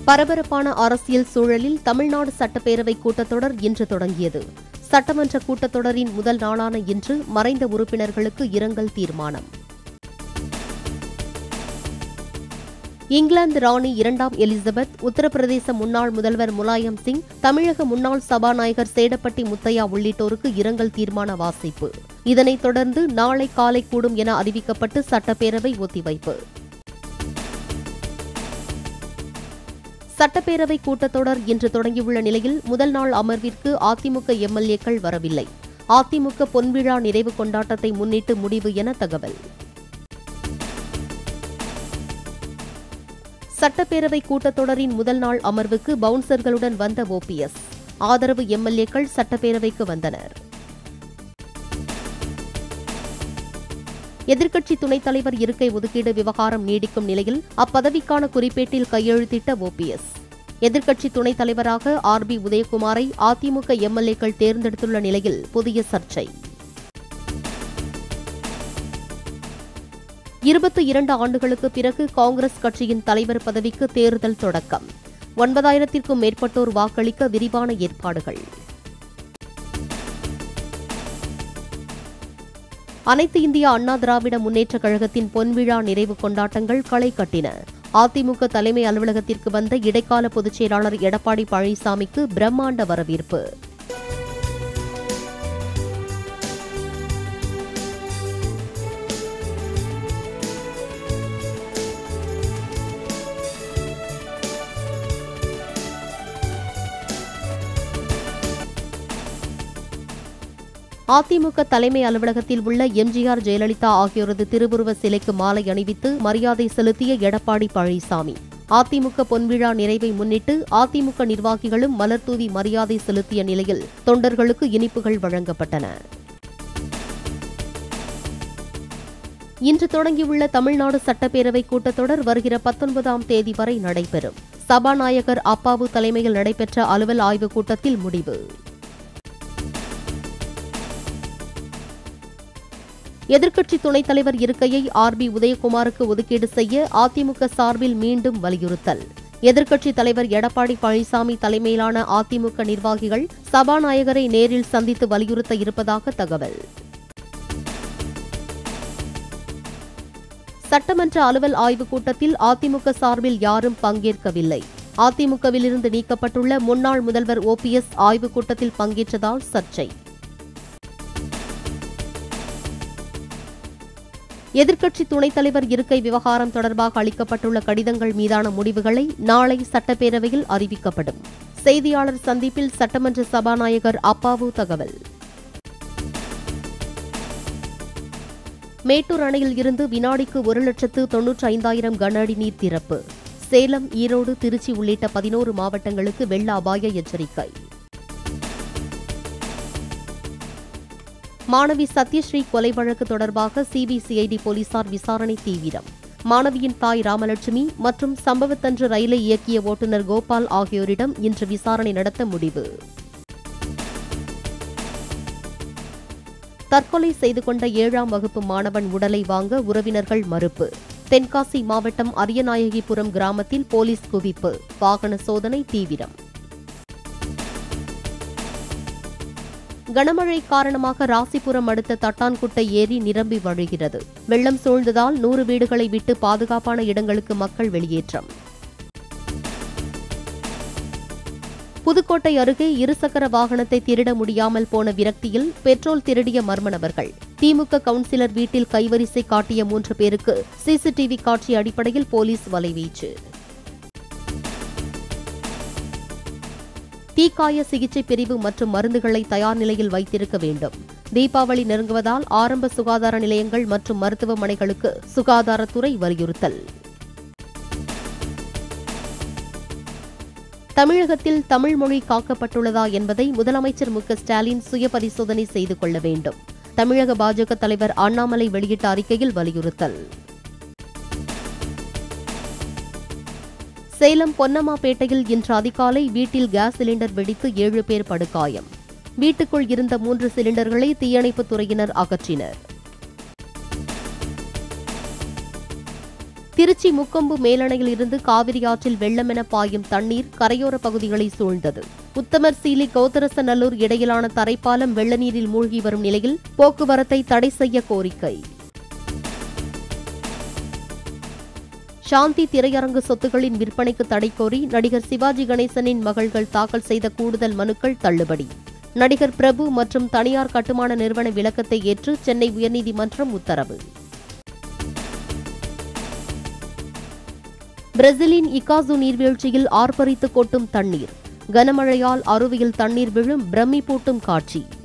பரபரப்பான அரசியல் சூழலில் தமிழ்நாடு சட்டப்பேரவை கூட்டத்தொடர் இன்று தொடங்கியது சட்டமன்ற கூட்டத்தொடரின் முதல் நாளான இன்று மறைந்த உறுப்பினர்களுக்கு இரங்கல் தீர்மானம் இங்கிலாந்து ராணி இரண்டாம் எலிசபெத் உத்தரப்பிரதேச முன்னாள் முதல்வர் முலாயம் சிங் தமிழக முன்னாள் சபாநாயகர் சேடப்பட்டி முத்தையா உள்ளிட்டோருக்கு இரங்கல் தீர்மான வாசிப்பு இதனைத் தொடர்ந்து நாளை காலை கூடும் என அறிவிக்கப்பட்டு சட்டப்பேரவை ஒத்திவைப்பு சட்டப்பேரவை கூட்டத்தொடர் இன்று தொடங்கியுள்ள நிலையில் முதல் நாள் அமர்விற்கு அதிமுக எம்எல்ஏக்கள் வரவில்லை அதிமுக பொன்விழா நிறைவு கொண்டாட்டத்தை முன்னிட்டு முடிவு என தகவல் சட்டப்பேரவை கூட்டத்தொடரின் முதல் நாள் அமர்வுக்கு பவுன்சர்களுடன் வந்த ஓபிஎஸ் ஆதரவு எம்எல்ஏக்கள் சட்டப்பேரவைக்கு வந்தனர் எதிர்க்கட்சி துணைத் தலைவர் இருக்கை ஒதுக்கீடு விவகாரம் நீடிக்கும் நிலையில் அப்பதவிக்கான குறிப்பேட்டில் கையெழுத்திட்ட ஓபிஎஸ் எதிர்க்கட்சி துணைத் தலைவராக ஆர் பி உதயகுமாரை அதிமுக எம்எல்ஏக்கள் தேர்ந்தெடுத்துள்ள நிலையில் புதிய சர்ச்சை இருபத்தி இரண்டு ஆண்டுகளுக்கு பிறகு காங்கிரஸ் கட்சியின் தலைவர் பதவிக்கு தேர்தல் தொடக்கம் ஒன்பதாயிரத்திற்கும் மேற்பட்டோர் வாக்களிக்க விரிவான ஏற்பாடுகள் அனைத்து இந்திய அண்ணா திராவிட முன்னேற்றக் கழகத்தின் பொன்விழா நிறைவு கொண்டாட்டங்கள் களை கட்டின அதிமுக தலைமை அலுவலகத்திற்கு வந்த இடைக்கால பொதுச் செயலாளர் எடப்பாடி பழனிசாமிக்கு பிரம்மாண்ட வரவேற்பு அதிமுக தலைமை அலுவலகத்தில் உள்ள எம்ஜிஆர் ஜெயலலிதா ஆகியோரது திருவுருவ சிலைக்கு மாலை அணிவித்து மரியாதை செலுத்திய எடப்பாடி பழனிசாமி அதிமுக பொன்விழா நிறைவை முன்னிட்டு அதிமுக நிர்வாகிகளும் மலர்தூவி மரியாதை செலுத்திய நிலையில் தொண்டர்களுக்கு இனிப்புகள் வழங்கப்பட்டன இன்று தொடங்கியுள்ள தமிழ்நாடு சட்டப்பேரவை கூட்டத்தொடர் வருகிற பத்தொன்பதாம் தேதி வரை நடைபெறும் சபாநாயகர் அப்பாவு தலைமையில் நடைபெற்ற அலுவல் ஆய்வுக் கூட்டத்தில் முடிவு எதிர்க்கட்சி துணைத் தலைவர் இருக்கையை ஆர் பி உதயகுமாருக்கு ஒதுக்கீடு செய்ய அதிமுக சார்பில் மீண்டும் வலியுறுத்தல் எதிர்க்கட்சி தலைவர் எடப்பாடி பழனிசாமி தலைமையிலான அதிமுக நிர்வாகிகள் சபாநாயகரை நேரில் சந்தித்து வலியுறுத்த இருப்பதாக தகவல் சட்டமன்ற அலுவல் ஆய்வுக் கூட்டத்தில் அதிமுக சார்பில் யாரும் பங்கேற்கவில்லை அதிமுகவிலிருந்து நீக்கப்பட்டுள்ள முன்னாள் முதல்வர் ஓபிஎஸ் ஆய்வுக் கூட்டத்தில் பங்கேற்றதால் சர்ச்சை எதிர்க்கட்சி துணைத் தலைவர் இருக்கை விவகாரம் தொடர்பாக அளிக்கப்பட்டுள்ள கடிதங்கள் மீதான முடிவுகளை நாளை சட்டப்பேரவையில் அறிவிக்கப்படும் செய்தியாளர் சந்திப்பில் சட்டமன்ற சபாநாயகர் அப்பாவு தகவல் மேட்டூர் அணையில் இருந்து வினாடிக்கு ஒரு லட்சத்து தொன்னூற்றி ஐந்தாயிரம் கன அடி நீர் திறப்பு சேலம் ஈரோடு திருச்சி உள்ளிட்ட பதினோரு மாவட்டங்களுக்கு வெள்ள அபாய எச்சரிக்கை மாணவி சத்யஸ்ரீ கொலை வழக்கு தொடர்பாக சிபிசிஐடி போலீசார் விசாரணை தீவிரம் மாணவியின் தாய் ராமலட்சுமி மற்றும் சம்பவத்தன்று ரயிலை இயக்கிய ஓட்டுநர் கோபால் ஆகியோரிடம் இன்று விசாரணை நடத்த முடிவு தற்கொலை செய்து கொண்ட ஏழாம் வகுப்பு மாணவன் உடலை வாங்க உறவினர்கள் மறுப்பு தென்காசி மாவட்டம் அரியநாயகிபுரம் கிராமத்தில் போலீஸ் குவிப்பு வாகன சோதனை தீவிரம் கனமழை காரணமாக ராசிபுரம் அடுத்த தட்டான்குட்டை ஏரி நிரம்பி வழிகிறது வெள்ளம் சூழ்ந்ததால் நூறு வீடுகளை விட்டு பாதுகாப்பான இடங்களுக்கு மக்கள் வெளியேற்றம் புதுக்கோட்டை அருகே இருசக்கர வாகனத்தை திருட முடியாமல் போன விரக்தியில் பெட்ரோல் திருடிய மர்ம நபர்கள் திமுக கவுன்சிலர் வீட்டில் கைவரிசை காட்டிய மூன்று பேருக்கு சிசிடிவி காட்சி அடிப்படையில் போலீஸ் வலைவீச்சு தீக்காய சிகிச்சை பிரிவு மற்றும் மருந்துகளை தயார் நிலையில் வைத்திருக்க வேண்டும் தீபாவளி நெருங்குவதால் ஆரம்ப சுகாதார நிலையங்கள் மற்றும் மருத்துவமனைகளுக்கு சுகாதாரத்துறை வலியுறுத்தல் தமிழகத்தில் தமிழ் மொழி காக்கப்பட்டுள்ளதா என்பதை முதலமைச்சர் மு க ஸ்டாலின் சுய பரிசோதனை செய்து கொள்ள வேண்டும் தமிழக பாஜக தலைவர் அண்ணாமலை வெளியிட்ட அறிக்கையில் வலியுறுத்தல் சேலம் பொன்னம்மாபேட்டையில் இன்று அதிகாலை வீட்டில் கேஸ் சிலிண்டர் வெடித்து ஏழு பேர் படுகாயம் வீட்டுக்குள் இருந்த மூன்று சிலிண்டர்களை தீயணைப்புத் துறையினர் அகற்றினர் திருச்சி முக்கொம்பு மேலணையில் இருந்து காவிரி ஆற்றில் வெள்ளமென பாயும் தண்ணீர் கரையோர பகுதிகளை சூழ்ந்தது உத்தமர் சீலி கௌதரசநல்லூர் இடையிலான தரைப்பாலம் வெள்ள நீரில் மூழ்கி வரும் நிலையில் போக்குவரத்தை தடை செய்ய கோரிக்கை சாந்தி திரையரங்கு சொத்துகளின் விற்பனைக்கு தடை கோரி நடிகர் சிவாஜி கணேசனின் மகள்கள் தாக்கல் செய்த கூடுதல் மனுக்கள் தள்ளுபடி நடிகர் பிரபு மற்றும் தனியார் கட்டுமான நிறுவன விளக்கத்தை ஏற்று சென்னை உயர்நீதிமன்றம் உத்தரவு பிரேசிலின் இகாசு நீர்வீழ்ச்சியில் ஆர்ப்பரித்து கொட்டும் தண்ணீர் கனமழையால் அருவியில் தண்ணீர் விழும் பிரமிப்பூட்டும் காட்சி